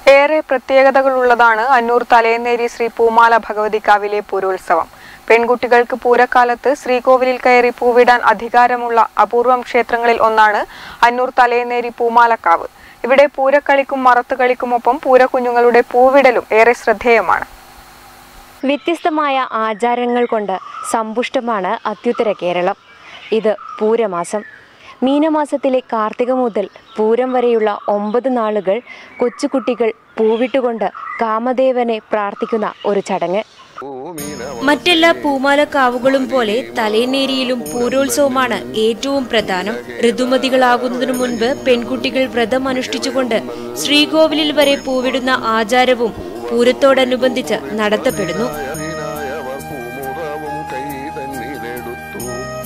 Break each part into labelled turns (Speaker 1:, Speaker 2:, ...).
Speaker 1: ഏറെ പ്രത്യേകതകളുള്ളതാണ് അന്നൂർ തലയന്നേരി ശ്രീ പൂമാല ഭഗവതിക്കാവിലെ പൂരോത്സവം പെൺകുട്ടികൾക്ക് പൂരക്കാലത്ത് ശ്രീകോവിലിൽ കയറി പൂവിടാൻ അധികാരമുള്ള അപൂർവം ക്ഷേത്രങ്ങളിൽ ഒന്നാണ് അന്നൂർ തലയന്നേരി പൂമാലക്കാവ് ഇവിടെ പൂരക്കളിക്കും മറത്തുകളിക്കുമൊപ്പം പൂരക്കുഞ്ഞുങ്ങളുടെ പൂവിടലും ഏറെ ശ്രദ്ധേയമാണ്
Speaker 2: വ്യത്യസ്തമായ ആചാരങ്ങൾ കൊണ്ട് സമ്പുഷ്ടമാണ് അത്യുത്തര കേരളം ഇത് പൂരമാസം മീനമാസത്തിലെ കാർത്തിക മുതൽ പൂരം വരെയുള്ള ഒമ്പത് നാളുകൾ കൊച്ചുകുട്ടികൾ പൂവിട്ടുകൊണ്ട് കാമദേവനെ പ്രാർത്ഥിക്കുന്ന ഒരു ചടങ്ങ്
Speaker 3: മറ്റെല്ലാ പൂമാലക്കാവുകളും പോലെ തലേനേരിയിലും പൂരോത്സവമാണ് ഏറ്റവും പ്രധാനം ഋതുമതികളാകുന്നതിനു മുൻപ് പെൺകുട്ടികൾ വ്രതം അനുഷ്ഠിച്ചുകൊണ്ട് ശ്രീകോവിലിൽ വരെ പൂവിടുന്ന ആചാരവും പൂരത്തോടനുബന്ധിച്ച് നടത്തപ്പെടുന്നു
Speaker 4: അതിനായവർ പൂമുറവും കൈ തന്നിലെടുത്തു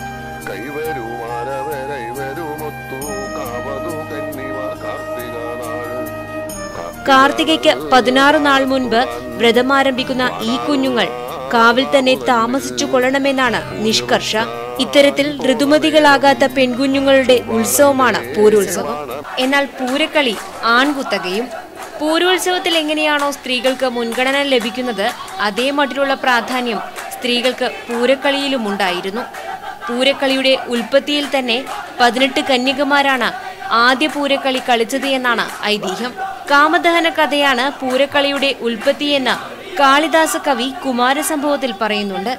Speaker 4: കൈവരുമാരവരൈവരുമൊത്തു കാവതു കന്നിവർ കാർത്തിക നാൾ
Speaker 3: കാർത്തികയ്ക്ക് പതിനാറ് നാൾ മുൻപ് വ്രതമാരംഭിക്കുന്ന ഈ കുഞ്ഞുങ്ങൾ കാവിൽ തന്നെ താമസിച്ചു കൊള്ളണമെന്നാണ് നിഷ്കർഷ ഇത്തരത്തിൽ ഋതുമതികളാകാത്ത പെൺകുഞ്ഞുങ്ങളുടെ ഉത്സവമാണ് പൂരോത്സവം എന്നാൽ പൂരക്കളി ആൺകുത്തകയും പൂരോത്സവത്തിൽ എങ്ങനെയാണോ സ്ത്രീകൾക്ക് മുൻഗണന ലഭിക്കുന്നത് അതേ മട്ടിലുള്ള പ്രാധാന്യം സ്ത്രീകൾക്ക് പൂരക്കളിയിലും ഉണ്ടായിരുന്നു പൂരക്കളിയുടെ ഉൽപ്പത്തിയിൽ തന്നെ പതിനെട്ട് കന്യകമാരാണ് ആദ്യ പൂരക്കളി കളിച്ചത് എന്നാണ് ഐതിഹ്യം കാമദഹന കഥയാണ് പൂരക്കളിയുടെ ഉൽപ്പത്തിയെന്ന് കാളിദാസ കവി കുമാരസംഭവത്തിൽ പറയുന്നുണ്ട്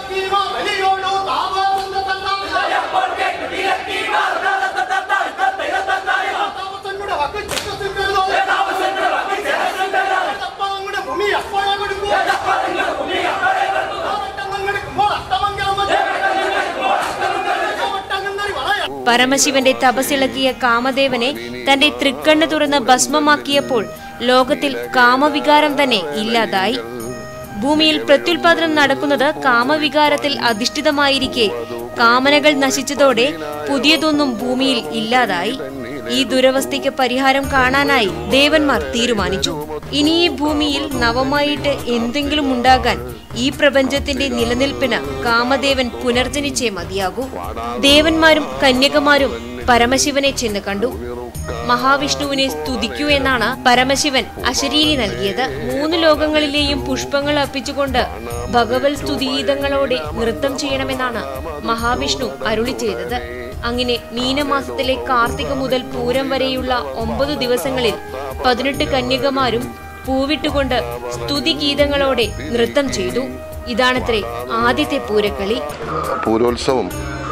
Speaker 3: പരമശിവന്റെ തപസ്സിളക്കിയ കാമദേവനെ തന്റെ തൃക്കണ്ണ് തുറന്ന് ഭസ്മമാക്കിയപ്പോൾ ലോകത്തിൽ കാമവികാരം തന്നെ ഇല്ലാതായി ഭൂമിയിൽ പ്രത്യുൽപാദനം നടക്കുന്നത് കാമവികാരത്തിൽ അധിഷ്ഠിതമായിരിക്കെ കാമനകൾ നശിച്ചതോടെ പുതിയതൊന്നും ഭൂമിയിൽ ഇല്ലാതായി ഈ ദുരവസ്ഥയ്ക്ക് പരിഹാരം കാണാനായി ദേവന്മാർ തീരുമാനിച്ചു ഇനി ഈ ഭൂമിയിൽ നവമായിട്ട് എന്തെങ്കിലും ഉണ്ടാകാൻ ഈ പ്രപഞ്ചത്തിന്റെ നിലനിൽപ്പിന് കാമദേവൻ പുനർജനിച്ചേ മതിയാകൂ ദേവന്മാരും കന്യകമാരും പരമശിവനെ ചെന്ന് കണ്ടു മഹാവിഷ്ണുവിനെ സ്തുതിക്കൂ എന്നാണ് പരമശിവൻ അശരീരി നൽകിയത് മൂന്ന് ലോകങ്ങളിലെയും പുഷ്പങ്ങൾ അർപ്പിച്ചുകൊണ്ട് ഭഗവത് സ്തുതിഗീതങ്ങളോടെ നൃത്തം ചെയ്യണമെന്നാണ് മഹാവിഷ്ണു അരുളി ചെയ്തത് അങ്ങനെ മീനമാസത്തിലെ കാർത്തിക മുതൽ പൂരം വരെയുള്ള ഒമ്പത് ദിവസങ്ങളിൽ പതിനെട്ട് കന്യകമാരും പൂവിട്ടുകൊണ്ട് സ്തുതിഗീതങ്ങളോടെ നൃത്തം ചെയ്തു ഇതാണത്രേ ആദ്യത്തെ പൂരക്കളി
Speaker 4: പൂരോത്സവം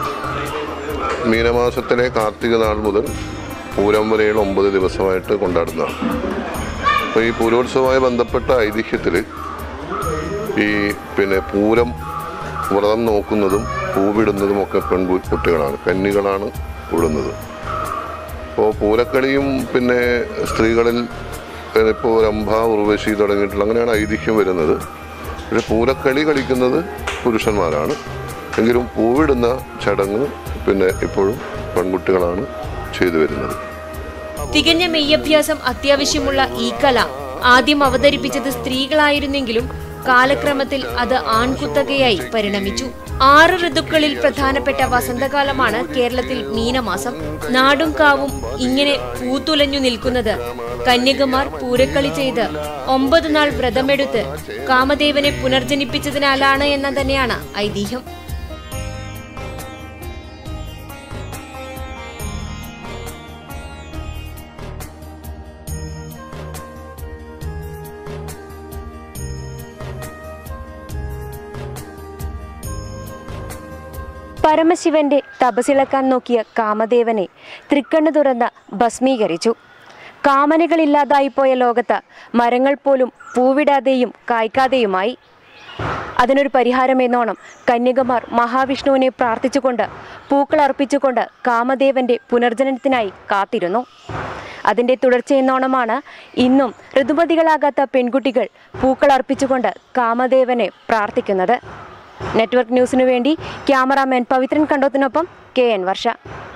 Speaker 4: മീനമാസത്തിലെ കാർത്തിക നാൾ മുതൽ പൂരം വരെയുള്ള ഒമ്പത് ദിവസമായിട്ട് കൊണ്ടാടുന്നതാണ് അപ്പോൾ ഈ പൂരോത്സവവുമായി ബന്ധപ്പെട്ട ഐതിഹ്യത്തിൽ ഈ പിന്നെ പൂരം വ്രതം നോക്കുന്നതും പൂവിടുന്നതും ഒക്കെ പെൺകുട്ടികളാണ് കന്നികളാണ് വിടുന്നത് അപ്പോൾ പൂരക്കളിയും പിന്നെ സ്ത്രീകളിൽ ഇപ്പോൾ രംഭ ഉർവശി തുടങ്ങിയിട്ടുള്ള അങ്ങനെയാണ് ഐതിഹ്യം വരുന്നത് പക്ഷെ പൂരക്കളി കളിക്കുന്നത് പുരുഷന്മാരാണ് എങ്കിലും പൂവിടുന്ന ചടങ്ങ് പിന്നെ ഇപ്പോഴും പെൺകുട്ടികളാണ് ചെയ്തു വരുന്നത്
Speaker 3: തികഞ്ഞ മെയ്യഭ്യാസം അത്യാവശ്യമുള്ള ഈ കല ആദ്യം അവതരിപ്പിച്ചത് സ്ത്രീകളായിരുന്നെങ്കിലും കാലക്രമത്തിൽ അത് ആൺകുത്തകയായി പരിണമിച്ചു ആറ് ഋതുക്കളിൽ പ്രധാനപ്പെട്ട വസന്തകാലമാണ് കേരളത്തിൽ മീനമാസം നാടും കാവും ഇങ്ങനെ പൂത്തുലഞ്ഞു നിൽക്കുന്നത് കന്യകമാർ പൂരക്കളി ചെയ്ത് ഒമ്പത് നാൾ വ്രതമെടുത്ത് കാമദേവനെ പുനർജനിപ്പിച്ചതിനാലാണ് എന്ന് തന്നെയാണ് ഐതിഹ്യം
Speaker 2: പരമശിവന്റെ തപസിളക്കാൻ നോക്കിയ കാമദേവനെ തൃക്കണ്ണു തുറന്ന് ഭസ്മീകരിച്ചു കാമനകളില്ലാതായിപ്പോയ ലോകത്ത് മരങ്ങൾ പോലും പൂവിടാതെയും കായ്ക്കാതെയുമായി അതിനൊരു പരിഹാരമെന്നോണം കന്യകമാർ മഹാവിഷ്ണുവിനെ പ്രാർത്ഥിച്ചുകൊണ്ട് പൂക്കൾ അർപ്പിച്ചുകൊണ്ട് കാമദേവന്റെ പുനർജനനത്തിനായി കാത്തിരുന്നു അതിന്റെ തുടർച്ചയെന്നോണമാണ് ഇന്നും ഋതുമതികളാകാത്ത പെൺകുട്ടികൾ പൂക്കൾ അർപ്പിച്ചുകൊണ്ട് കാമദേവനെ പ്രാർത്ഥിക്കുന്നത് നെറ്റ്വർക്ക് ന്യൂസിനു വേണ്ടി ക്യാമറാമാൻ പവിത്രൻ കണ്ടോത്തിനൊപ്പം കെ എൻ വർഷ